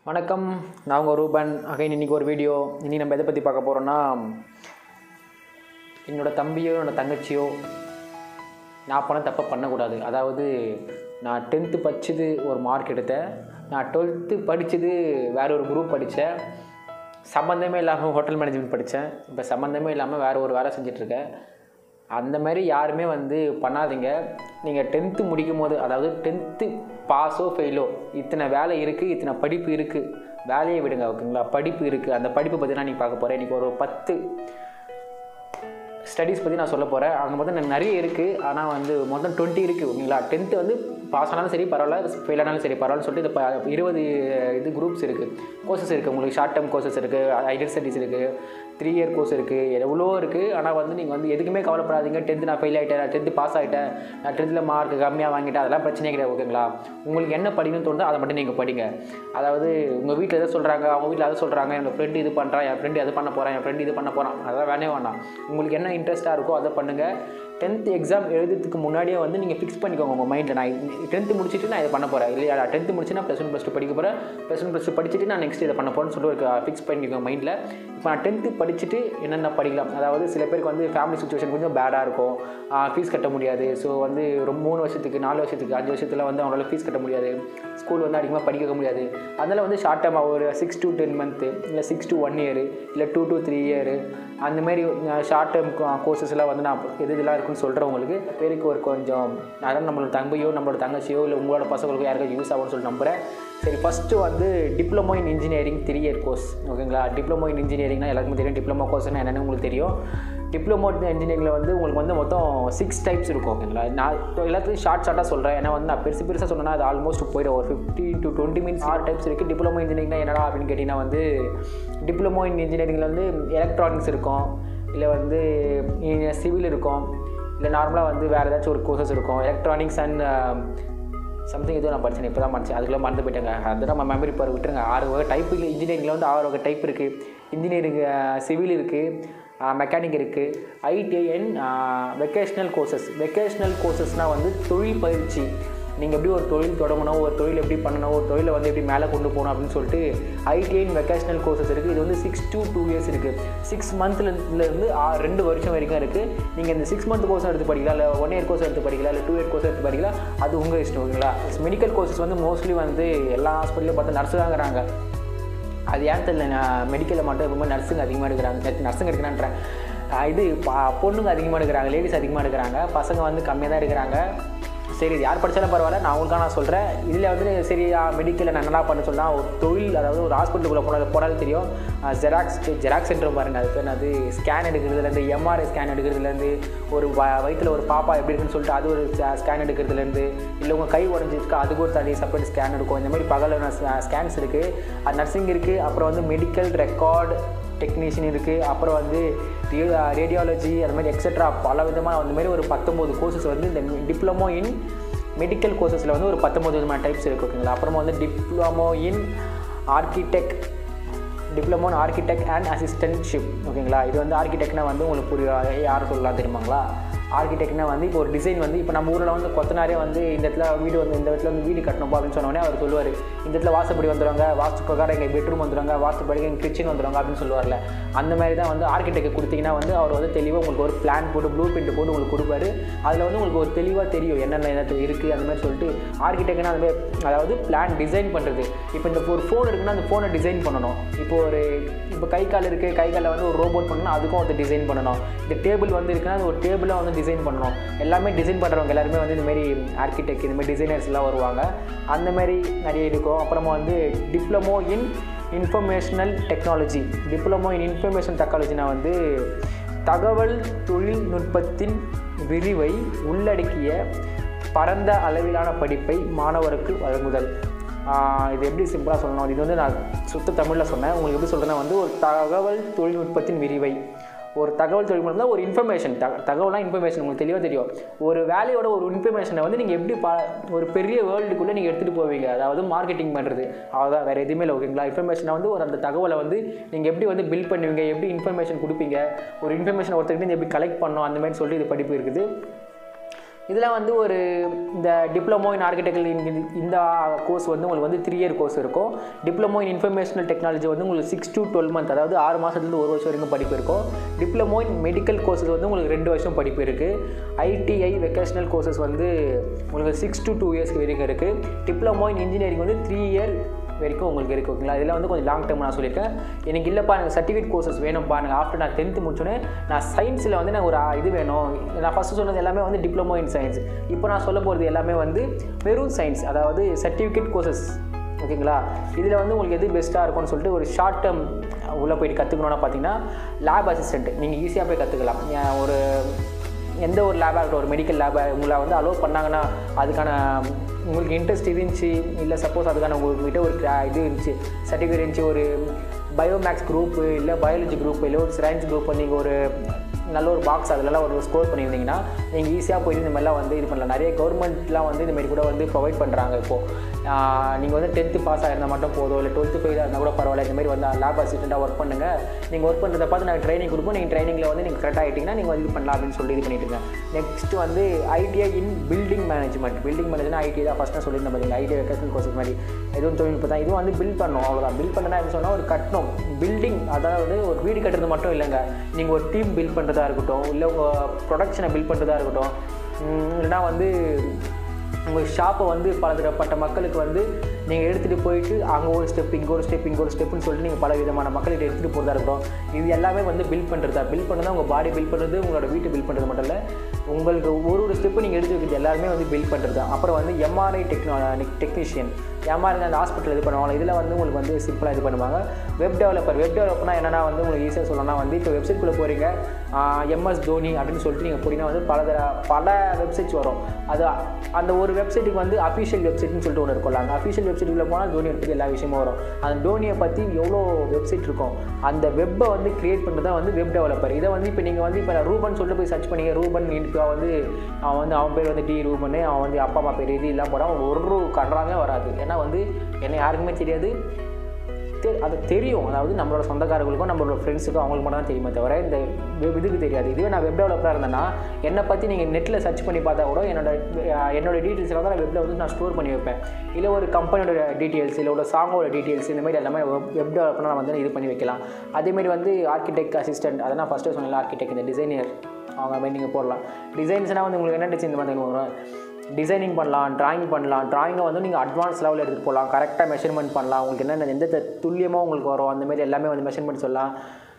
வணக்கம் நான் உங்கள் ரூபன் அகைன் இன்றைக்கி ஒரு வீடியோ இன்றைக்கி நம்ம எதை பற்றி பார்க்க போகிறோன்னா என்னோடய தம்பியோ என்னோடய தங்கச்சியோ நான் பண்ண தப்பை பண்ணக்கூடாது அதாவது நான் டென்த்து படிச்சது ஒரு மார்க் எடுத்தேன் நான் டுவெல்த்து படித்தது வேற ஒரு குரூப் படித்தேன் சம்மந்தமே இல்லாமல் ஹோட்டல் மேனேஜ்மெண்ட் படித்தேன் இப்போ சம்மந்தமே இல்லாமல் வேறு ஒரு வேலை செஞ்சிட்ருக்கேன் அந்த மாதிரி யாருமே வந்து பண்ணாதீங்க நீங்கள் டென்த்து முடிக்கும் போது அதாவது டென்த்து பாஸோ ஃபெயிலோ இத்தனை வேலை இருக்குது இத்தனை படிப்பு இருக்குது வேலையை விடுங்க ஓகேங்களா படிப்பு இருக்குது அந்த படிப்பை பற்றி நான் நீங்கள் பார்க்க போகிறேன் இன்றைக்கி ஒரு பத்து ஸ்டடீஸ் பற்றி நான் சொல்ல போகிறேன் அங்கே மொத்தம் எனக்கு நிறைய இருக்குது ஆனால் வந்து மொத்தம் டுவெண்ட்டி இருக்குது ஓகேங்களா டென்த்து வந்து பாஸ் ஆனாலும் சரி பரவாயில்ல ஃபெயில் ஆனாலும் சரி பரவாயில்ல சொல்லிட்டு இது ப- இருபது இது குரூப்ஸ் இருக்குது கோர்சஸ் இருக்குது உங்களுக்கு ஷார்ட் டேர்ம் கோர்சஸ் இருக்குது ஐடர் ஸ்டடீஸ் இருக்குது த்ரீ இயர் கோர்ஸ் இருக்குது எவ்வளோ இருக்குது ஆனால் வந்து நீங்கள் வந்து எதுக்குமே கவலைப்படாதீங்க டென்த்து நான் ஃபெயில் ஆகிட்டேன் நான் டென்த்து பாஸ் ஆகிட்டேன் நான் டென்த்தில் மார்க் கம்மியாக வாங்கிட்டேன் அதெல்லாம் பிரச்சனையே கிடையாது ஓகேங்களா உங்களுக்கு என்ன படிக்கணும்னு தோணுதோ அதை மட்டும் நீங்கள் படிங்க அதாவது உங்கள் வீட்டில் எதை சொல்கிறாங்க அவங்க வீட்டில் அதை சொல்கிறாங்க என்னோட ஃப்ரெண்டு இது பண்ணுறான் என் ஃப்ரெண்டு அது பண்ண போகிறேன் என் ஃப்ரெண்டு இது பண்ண போகிறான் அதெல்லாம் வேணே வேணாம் உங்களுக்கு என்ன இன்ட்ரெஸ்ட்டாக இருக்கோ அதை பண்ணுங்கள் டென்த் எக்ஸாம் எழுதுறதுக்கு முன்னாடியே வந்து நீங்கள் ஃபிக்ஸ் பண்ணிக்கோங்க உங்கள் மைண்டில் நான் டென்த்து முடிச்சுட்டு நான் இதை பண்ண போகிறேன் இல்லையா நான் டென்த்து முடிச்சு நான் ப்ளஸ் ஒன் ப்ளஸ் டூ படிக்க போகிறேன் ப்ளஸ் ஒன் ப்ளஸ் டூ படிச்சுட்டு நான் நெக்ஸ்ட் இதை பண்ண போகிறேன்னு சொல்லிட்டு ஒரு ஃபிக்ஸ் பண்ணிக்கோங்க மைண்டில் இப்போ நான் டென்த்து படிச்சுட்டு என்னென்ன படிக்கலாம் அதாவது சில பேருக்கு வந்து ஃபேமிலி சுச்சுவேஷன் கொஞ்சம் பேடாக இருக்கும் ஃபீஸ் கட்ட முடியாது ஸோ வந்து ரொம்ப மூணு வருஷத்துக்கு நாலு வருஷத்துக்கு அஞ்சு வருஷத்தில் வந்து அவங்களால ஃபீஸ் கட்ட முடியாது ஸ்கூல் வந்து அதிகமாக படிக்க வைக்க முடியாது அதனால் வந்து ஷார்ட் டேர்மாக ஒரு சிக்ஸ் to டென் மந்த்து இல்லை சிக்ஸ் to ஒன் இயர் இல்லை டூ to த்ரீ இயர் அந்த மாதிரி ஷார்ட் டேர்ம் கோர்சஸ்லாம் வந்து நான் எது இதெல்லாம் இருக்குன்னு சொல்கிறவங்களுக்கு பேருக்கு ஒரு கொஞ்சம் அதான் நம்மளோட தம்பியோ நம்மளோட தங்கச்சியோ இல்லை உங்களோட பசங்களுக்கோ யாருக்கும் யூஸ் ஆகும்னு சொல்லி நம்புகிறேன் சரி ஃபஸ்ட்டு வந்து diploma in engineering three year course ஓகேங்களா டிப்ளமோ இன் இன்ஜினியரிங்னா எல்லாருக்குமே தெரியும் டிப்ளமோ கோர்ஸ்னால் என்னென்னு உங்களுக்கு தெரியும் டிப்ளமோ இன்ஜினியரிங்கில் வந்து உங்களுக்கு வந்து மொத்தம் சிக்ஸ் டைப்ஸ் இருக்கும் ஓகேங்களா நான் இப்போ எல்லாத்தையும் ஷார்ட் ஷார்ட்டாக சொல்கிறேன் ஏன்னா வந்து நான் பெருசு பெருசாக சொன்னேன்னா அது ஆல்மோஸ்ட் போயிடும் ஒரு ஃபிஃப்டி டு டுவெண்ட்டி மினிட்ஸ் ஆறு டைப்ஸ் இருக்குது டிப்ளமோ இன்ஜினியரிங்னா என்னடா அப்படின்னு கேட்டிங்கன்னா வந்து டிப்ளமோ இன் இன்ஜினியரிங்கில் வந்து எலக்ட்ரானிக்ஸ் இருக்கும் இல்லை வந்து சிவில் இருக்கும் இல்லை நார்மலாக வந்து வேறு ஏதாச்சும் ஒரு கோர்சஸ் இருக்கும் எலக்ட்ரானிக்ஸ் அண்ட் சம்திங் எதுவும் நான் படித்தேன் இப்போ தான் படித்தேன் அதுக்குள்ளே மறந்து போயிட்டேங்க அது நம்ம மெமரி பார் விட்டுருங்க ஆறு வகை டைப் இன்ஜினியரிங்கில் வந்து ஆறு வகை டைப் இருக்குது இன்ஜினியரிங் சிவில் இருக்குது மெக்கானிக் இருக்குது ITI and vocational courses vocational கோர்சஸ்னால் வந்து தொழில் பயிற்சி நீங்கள் எப்படி ஒரு தொழில் தொடங்கணும் ஒரு தொழில் எப்படி பண்ணணும் ஒரு தொழிலை வந்து எப்படி மேலே கொண்டு போகணும் அப்படின்னு சொல்லிட்டு ஐடிஐ வெக்கேஷனல் கோர்சஸ் இருக்குது இது வந்து சிக்ஸ் to டூ இயர்ஸ் இருக்குது சிக்ஸ் மந்த்லேருந்து ரெண்டு வருஷம் வரைக்கும் இருக்குது நீங்கள் இந்த சிக்ஸ் மந்த் கோர்ஸ் எடுத்து படிக்கலாம் இல்லை ஒன் இயர் கோர்ஸ் எடுத்து படிக்கலாம் இல்லை டூ இயர் கோர்ஸ் எடுத்து படிக்கலாம் அது உங்கள் இஷ்டம் ஓகேங்களா மெடிக்கல் கோர்சஸ் வந்து மோஸ்ட்லி வந்து எல்லா ஹாஸ்பிட்டலையும் பார்த்து நர்ஸு தாங்கிறாங்க அது ஏன் தெரியல நான் மெடிக்கலில் மட்டும் ரொம்ப நர்ஸுங்க அதிகமாக எடுக்கிறாங்க நர்ஸுங்க எடுக்கிறான்றேன் ஆஹ் இது பா- பொண்ணுங்க அதிகமாக எடுக்கிறாங்க லேடிஸ் அதிகமாக எடுக்கிறாங்க பசங்க வந்து கம்மியாக தான் எடுக்கிறாங்க சரி இது யார் படித்தாலும் பரவாயில்ல நான் உங்களுக்காக நான் சொல்கிறேன் இதில் வந்து சரி மெடிக்கலில் நான் என்னடா பண்ண சொன்னால் ஒரு தொழில் அதாவது ஒரு ஹாஸ்பிட்டலுக்குள்ளே போனால் போனாலும் தெரியும் ஜெராக்ஸ் ஜெராக்ஸ் சென்டர் பாருங்கள் அது பேர் அது ஸ்கேன் எடுக்கிறதுலேருந்து எம்ஆர்ஐ ஸ்கேன் எடுக்கிறதுலேருந்து ஒரு வ- வயித்துல ஒரு பாப்பா எப்படி இருக்குன்னு சொல்லிட்டு அது ஒரு ஸ்கேன் எடுக்கிறதுலேருந்து இல்லை உங்கள் கை உடஞ்சிருக்கா அதுக்கு ஒரு தனி செப்பரேட் ஸ்கேன் எடுக்கும் இந்த மாதிரி பகல ஸ்கேன்ஸ் இருக்குது அது நர்சிங் இருக்குது அப்புறம் வந்து மெடிக்கல் ரெக்கார்ட் டெக்னீஷியன் இருக்குது அப்புறம் வந்து ரேடியாலஜி அது மாதிரி எக்ஸெட்ரா பல விதமாக அந்த மாதிரி ஒரு பத்தொம்போது கோர்சஸ் வந்து இந்த டிப்ளமோ இன் மெடிக்கல் கோர்சஸில் வந்து ஒரு பத்தொம்போது விதமான டைப்ஸ் இருக்குது ஓகேங்களா அப்புறமா வந்து diploma in architect diploma in architect and assistantship ஓகேங்களா இது வந்து ஆர்கிடெக்ட்னா வந்து உங்களுக்கு புரிய யார் சொல்லலாம் தெரியுமாங்களா ஆர்கிடெக்ட்னா வந்து இப்போ ஒரு டிசைன் வந்து இப்போ நம்ம ஊரில் வந்து கொத்தனாரே வந்து இந்த இடத்துல வீடு வந்து இந்த இடத்துல வந்து வீடு கட்டணும் அப்படின்னு சொன்னோடனே அவர் சொல்லுவார் இந்த இடத்துல வாசப்படி வந்துடுவாங்க வாஸ்து பிரகாரம் எங்கள் பெட்ரூம் வந்துடுவாங்க வாஸ்துப்படி எங்கள் கிச்சன் வந்துடுவாங்க அப்படின்னு சொல்லுவார்ல அந்த மாதிரி தான் வந்து ஆர்கிடெக்ட் கொடுத்தீங்கன்னா வந்து அவர் வந்து தெளிவாக உங்களுக்கு ஒரு பிளான் போட்டு ப்ளூ பிரிண்ட் போட்டு உங்களுக்கு கொடுப்பாரு அதில் வந்து உங்களுக்கு ஒரு தெளிவாக தெரியும் என்னென்ன என்னது இருக்குது அந்த மாதிரி சொல்லிட்டு ஆர்கிடெக்ட்னா அந்த மாதிரி அதாவது பிளான் டிசைன் பண்ணுறது இப்போ இந்த ஒரு ஃபோன் இருக்குன்னா அந்த ஃபோனை டிசைன் பண்ணணும் இப்போ ஒரு இப்போ கை கால் இருக்குது கை காலில் வந்து ஒரு ரோபோட் பண்ணணும் அதுக்கும் வந்து டிசைன் பண்ணணும் இந்த டேபிள் வந்து இருக்குன்னா அது ஒரு டேபிளாக வந்து டிசைன் பண்ணணும் எல்லாமே டிசைன் பண்ணுறவங்க எல்லாருமே வந்து இந்த மாதிரி ஆர்கிடெக்ட் இந்த மாதிரி டிசைனர்ஸ் எல்லாம் வருவாங்க அந்த மாதிரி நிறைய இருக்கும் அப்புறமா வந்து diploma in informational technology diploma in information டெக்னாலஜினா வந்து தகவல் தொழில்நுட்பத்தின் விரிவை உள்ளடக்கிய பரந்த அளவிலான படிப்பை மாணவருக்கு வழங்குதல் ஆஹ் இது எப்படி சிம்பிளாக சொல்லணும் இது வந்து நான் சுத்த தமிழில் சொன்னேன் உங்களுக்கு எப்படி சொல்கிறேன்னா வந்து ஒரு தகவல் தொழில்நுட்பத்தின் விரிவை ஒரு தகவல் தொழில்நுட்பம் ஒரு இன்ஃபர்மேஷன் தக தகவலாம் இன்ஃபர்மேஷன் உங்களுக்கு தெளிவாக தெரியும் ஒரு வேலையோட ஒரு இன்ஃபர்மேஷனை வந்து நீங்கள் எப்படி பா ஒரு பெரிய வேர்ல்டுக்குள்ளே நீங்கள் எடுத்துகிட்டு போவீங்க அதாவது மார்க்கெட்டிங் பண்ணுறது அவ்வளோதான் வேறு எதுவுமே இல்லை ஓகேங்களா இன்ஃபர்மேஷனை வந்து ஒரு அந்த தகவலை வந்து நீங்கள் எப்படி வந்து பில்ட் பண்ணுவீங்க எப்படி இன்ஃபர்மேஷன் கொடுப்பீங்க ஒரு இன்ஃபர்மேஷன் ஒருத்தருக்கு எப்படி கலெக்ட் பண்ணணும் அந்த மாதிரி சொல்லி இது படிப்பு இருக்குது இதில் வந்து ஒரு இந்த டிப்ளமோ இன் ஆர்கிடெக்டல் இந்த கோர்ஸ் வந்து உங்களுக்கு வந்து த்ரீ இயர் கோர்ஸ் இருக்கும் டிப்ளமோ இன் இன்ஃபர்மேஷனல் டெக்னாலஜி வந்து உங்களுக்கு சிக்ஸ் to டுவெல் மந்த் அதாவது ஆறு மாதத்துலேருந்து ஒரு வருஷம் வரைக்கும் படிப்பு இருக்கும் டிப்ளமோ இன் மெடிக்கல் கோர்சஸ் வந்து உங்களுக்கு ரெண்டு வருஷம் படிப்பு இருக்குது ஐடிஐ வெக்கேஷனல் கோர்சஸ் வந்து உங்களுக்கு சிக்ஸ் to டூ இயர்ஸ் வரைக்கும் இருக்குது டிப்ளமோ இன் இன்ஜினியரிங் வந்து த்ரீ இயர் வரைக்கும் உங்களுக்கு இருக்குது ஓகேங்களா இதில் வந்து கொஞ்சம் லாங் டேர்ம் நான் சொல்லியிருக்கேன் எனக்கு இல்லைப்பா எனக்கு சர்டிஃபிகேட் கோர்சஸ் வேணும்ப்பா எனக்கு ஆஃப்டர் நான் டென்த்து முடிச்சோன்னே நான் சயின்ஸில் வந்து எனக்கு ஒரு ஆ, இது வேணும் நான் ஃபஸ்ட்டு சொன்னது எல்லாமே வந்து டிப்ளமோ இன் சயின்ஸ் இப்போ நான் சொல்ல போகிறது எல்லாமே வந்து வெறும் சயின்ஸ் அதாவது சர்டிஃபிகேட் கோர்சஸ் ஓகேங்களா இதில் வந்து உங்களுக்கு எது பெஸ்ட்டாக இருக்கும்னு சொல்லிட்டு ஒரு ஷார்ட் டேர்ம் உள்ளே போயிட்டு கற்றுக்கணுன்னா பார்த்தீங்கன்னா லேப் அசிஸ்டன்ட் நீங்கள் ஈஸியாக போய் கற்றுக்கலாம் ஏன் ஒரு எந்த ஒரு லேபாக இருக்கட்டும் ஒரு மெடிக்கல் லேபை உங்களை வந்து அலோவ் பண்ணாங்கன்னா அதுக்கான உங்களுக்கு இன்ட்ரெஸ்ட் இருந்துச்சு இல்லை சப்போஸ் அதுக்கான உங்கள்கிட்ட ஒரு cra- இது இருந்துச்சு சர்டிஃபிகேட் இருந்துச்சு ஒரு பயோமேக்ஸ் குரூப்பு இல்லை பயாலஜி குரூப் இல்லை ஒரு சயின்ஸ் குரூப் நீங்கள் ஒரு நல்ல ஒரு பாக்ஸ் அதிலலாம் ஒரு ஸ்கோர் பண்ணியிருந்தீங்கன்னா நீங்கள் ஈஸியாக போயிட்டு இந்த மாதிரிலாம் வந்து இது பண்ணலாம் நிறைய கவர்மெண்ட்லாம் வந்து இந்த மாதிரி கூட வந்து ப்ரொவைட் பண்ணுறாங்க இப்போது நீங்கள் வந்து டென்த்து பாஸ் ஆயிருந்தால் மட்டும் போதும் இல்லை டுவெல்த்து ஃபெயில் இருந்தால் கூட பரவாயில்ல இந்த மாதிரி வந்து லேப் அசிஸ்டண்ட்டாக ஒர்க் பண்ணுங்கள் நீங்கள் ஒர்க் பண்ணுறத பார்த்து நாங்கள் ட்ரைனிங் கொடுப்போம் நீங்கள் ட்ரைனிங்கில் வந்து நீங்கள் கரெக்டாக ஆகிட்டிங்கன்னா நீங்கள் வந்து இது பண்ணலாம் அப்படின்னு சொல்லி இது பண்ணிட்டு இருக்கேன் நெக்ஸ்ட் வந்து ITI in building management building management IT தான் ஃபஸ்ட்டு சொல்லியிருந்தேன் பார்த்தீங்களா ஐடி வெக்கேஷன் கோர்ஸ் மாதிரி எதுவும் தொழில்நுட்பம் தான் இதுவும் வந்து பில்ட் பண்ணணும் அவ்வளோதான் பில்ட் பண்ணனா என்ன சொன்னால் ஒரு கட்டணும் பில்டிங் அதாவது ஒரு வீடு கட்டுறது மட்டும் இல்லைங்க நீங்கள் ஒரு டீம் பில்ட் பண்ணுறதா இருக்கட்டும் இல்லை உங்கள் ப்ரொடக்ஷனை பில்ட் பண்ணுறதா இருக்கட்டும் உம், இல்லைனா வந்து உங்கள் ஷாப்பை வந்து பலதரப்பட்ட மக்களுக்கு வந்து நீங்கள் எடுத்துகிட்டு போயிட்டு அங்கே ஒரு ஸ்டெப் இங்கே ஒரு ஸ்டெப் இங்கே ஒரு ஸ்டெப்னு சொல்லிட்டு நீங்கள் பல விதமான மக்கள்கிட்ட எடுத்துகிட்டு போகிறதா இருக்கட்டும் இது எல்லாமே வந்து பில்ட் பண்ணுறது தான் பில்ட் பண்ணுறது உங்கள் பாடி பில்ட் பண்ணுறது உங்களோட வீட்டை பில்ட் பண்ணுறது மட்டும் இல்லை உங்களுக்கு ஒரு ஒரு ஸ்டெப்பு நீங்கள் எடுத்து வைக்கிறது எல்லாருமே வந்து பில்ட் பண்ணுறது தான் அப்புறம் வந்து எம்ஆர்ஐ டெக்னோ டெக்னீஷியன் எம்ஆர்ஐ அந்த ஹாஸ்பிட்டல் இது பண்ணுவாங்க இதில் வந்து உங்களுக்கு வந்து சிம்பிளாக இது பண்ணுவாங்க வெப் டெவலப்பர் வெப் டெவலப்னா என்னென்னா வந்து உங்களுக்கு ஈஸியாக சொல்லணும்னா வந்து இப்போ வெப்சைட்குள்ளே போகிறீங்க எம்எஸ் தோனி அப்படின்னு சொல்லிட்டு நீங்கள் போனீங்கன்னா வந்து பல தர பல வெப்சைட்ஸ் வரும் அது அந்த ஒரு வெப்சைட்டுக்கு வந்து அஃபிஷியல் வெப்சைட்னு சொல்லிட்டு ஒன்று இருக்கும்ல அந்த அஃபிஷியல் வெப்சைட்டுக்குள்ளே போனால் தோனியை பற்றி எல்லா விஷயமும் வரும் அந்த தோனியை பற்றி எவ்வளோ வெப்சைட் இருக்கும் அந்த வெப்பை வந்து கிரியேட் பண்ணுறது தான் வந்து வெப் டெவலப்பர் இதை வந்து இப்போ நீங்கள் வந்து இப்போ ரூபன் சொல்லிட்டு போய் சர்ச் பண்ணீங்க ரூபன் இப்போ வந்து அவன் வந்து அவன் பேர் வந்து டி ரூபன் அவன் வந்து அப்பா அம்மா பேர் இது எல்லாம் போட அவன் ஒரு ரூ கன்றாமே வராது ஏன்னா வந்து என்ன யாருக்குமே தெரியாது தெ- அது தெரியும் அதாவது நம்மளோட சொந்தக்காரர்களுக்கும் நம்மளோட ஃப்ரெண்ட்ஸுக்கும் அவங்களுக்கு மட்டும் தான் தெரியுமே தவிர இந்த வெப் இதுக்கு தெரியாது இதுவே நான் வெப் டெவலப்பராக இருந்தேன்னா என்னை பற்றி நீங்கள் நெட்டில் சர்ச் பண்ணி பார்த்தா கூட என்னோட அஹ், என்னோட டீட்டெயில்ஸ் எல்லாம் நான் வெப்பில் வந்து நான் ஸ்டோர் பண்ணி வைப்பேன் இல்லை ஒரு கம்பெனியோட டீட்டெயில்ஸ் இல்லை ஒரு சாங்கோட டீட்டெயில்ஸ் இந்த மாதிரி எல்லாமே வெப் டெவலப்பர் நான் வந்து இது பண்ணி வைக்கலாம் அதேமாதிரி வந்து ஆர்கிடெக்ட் அசிஸ்டன்ட் அதை நான் ஃபஸ்ட்டு சொன்னேன் ஆர்கிடெக்ட் இந்த டிசைனர் அவங்க மாதிரி நீங்கள் போடலாம் டிசைன்ஸ்னால் வந்து உங்களுக்கு என்ன டிசைன் இந்த மாதிரி வரும் டிசைனிங் பண்ணலாம் டிராயிங் பண்ணலாம் டிராயிங்கை வந்து நீங்கள் அட்வான்ஸ் லெவலில் எடுத்துகிட்டு போகலாம் கரெக்டாக மெஷர்மெண்ட் பண்ணலாம் உங்களுக்கு என்னென்ன எந்த த- துல்லியமாக உங்களுக்கு வரும் அந்த மாதிரி எல்லாமே வந்து மெஷர்மெண்ட் சொல்லலாம்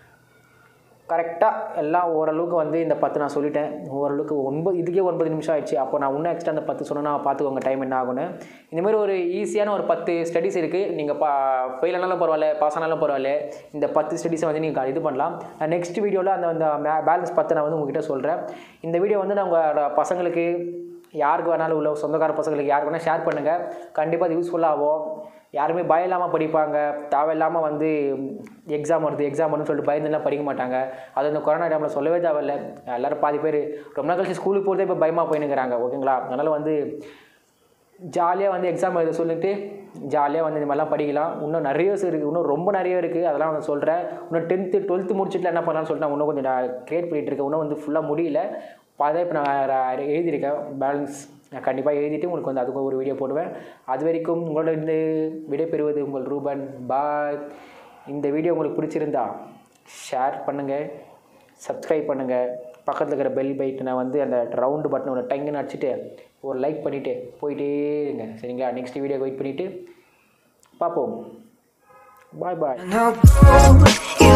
கரெக்டாக எல்லாம் ஓரளவுக்கு வந்து இந்த பத்து நான் சொல்லிட்டேன் ஓரளவுக்கு ஒன்பது இதுக்கே ஒன்பது நிமிஷம் ஆயிடுச்சு அப்போ நான் இன்னும் எக்ஸ்ட்ரா அந்த பத்து சொன்னா பார்த்துக்கோங்க டைம் என்ன ஆகும்னு இந்த மாதிரி ஒரு ஈஸியான ஒரு பத்து ஸ்டடீஸ் இருக்குது நீங்கள் பா ஃபெயில் ஆனாலும் பரவாயில்ல பாஸ் ஆனாலும் பரவாயில்ல இந்த பத்து ஸ்டடீஸை வந்து நீங்கள் இது பண்ணலாம் நான் நெக்ஸ்ட் வீடியோவில் அந்த அந்த பேலன்ஸ் பத்து நான் வந்து உங்ககிட்ட சொல்கிறேன் இந்த வீடியோ வந்து நான் உங்கள் பசங்களுக்கு யாருக்கு வேணாலும் உள்ள சொந்தக்கார பசங்களுக்கு யாருக்கு வேணால் ஷேர் பண்ணுங்கள் கண்டிப்பாக அது யூஸ்ஃபுல்லாக ஆகும் யாருமே பயம் இல்லாமல் படிப்பாங்க தேவையில்லாமல் வந்து எக்ஸாம் வருது எக்ஸாம் வருதுன்னு சொல்லிட்டு பயந்துலாம் படிக்க மாட்டாங்க அது இந்த கொரோனா டைமில் சொல்லவே தேவையில்ல எல்லோரும் பாதி பேர் ரொம்ப நாள் கழிச்சு ஸ்கூலுக்கு போகிறதே இப்போ பயமாக போயினுக்கிறாங்க ஓகேங்களா அதனால் வந்து ஜாலியாக வந்து எக்ஸாம் எழுத சொல்லிட்டு ஜாலியாக வந்து இந்த மாதிரிலாம் படிக்கலாம் இன்னும் நிறைய இருக்குது இன்னும் ரொம்ப நிறைய இருக்குது அதெல்லாம் நான் சொல்கிறேன் இன்னும் டென்த்து டுவெல்த்து முடிச்சுட்டு என்ன பண்ணலாம்னு சொல்லிட்டு நான் இன்னும் கொஞ்சம் நான் க்ரியேட் பண்ணிகிட்டு இருக்கேன் இன்னும் வந்து ஃபுல்லாக முடியல பார்த்தா இப்போ நான் ர- எழுதியிருக்கேன் பேலன்ஸ் நான் கண்டிப்பாக எழுதிட்டு உங்களுக்கு வந்து அதுக்கு ஒரு வீடியோ போடுவேன் அது வரைக்கும் உங்களோட இந்த விடைபெறுவது உங்கள் ரூபன் பாய் இந்த வீடியோ உங்களுக்கு பிடிச்சிருந்தா ஷேர் பண்ணுங்கள் சப்ஸ்கிரைப் பண்ணுங்கள் பக்கத்தில் இருக்கிற பெல் பைட்டனை வந்து அந்த ரவுண்டு பட்டனை ஒரு டங்குன்னு அடிச்சுட்டு ஒரு லைக் பண்ணிவிட்டு போயிட்டே இருங்க சரிங்களா நெக்ஸ்ட் வீடியோ வெயிட் பண்ணிவிட்டு பார்ப்போம் பாய் பாய் No, you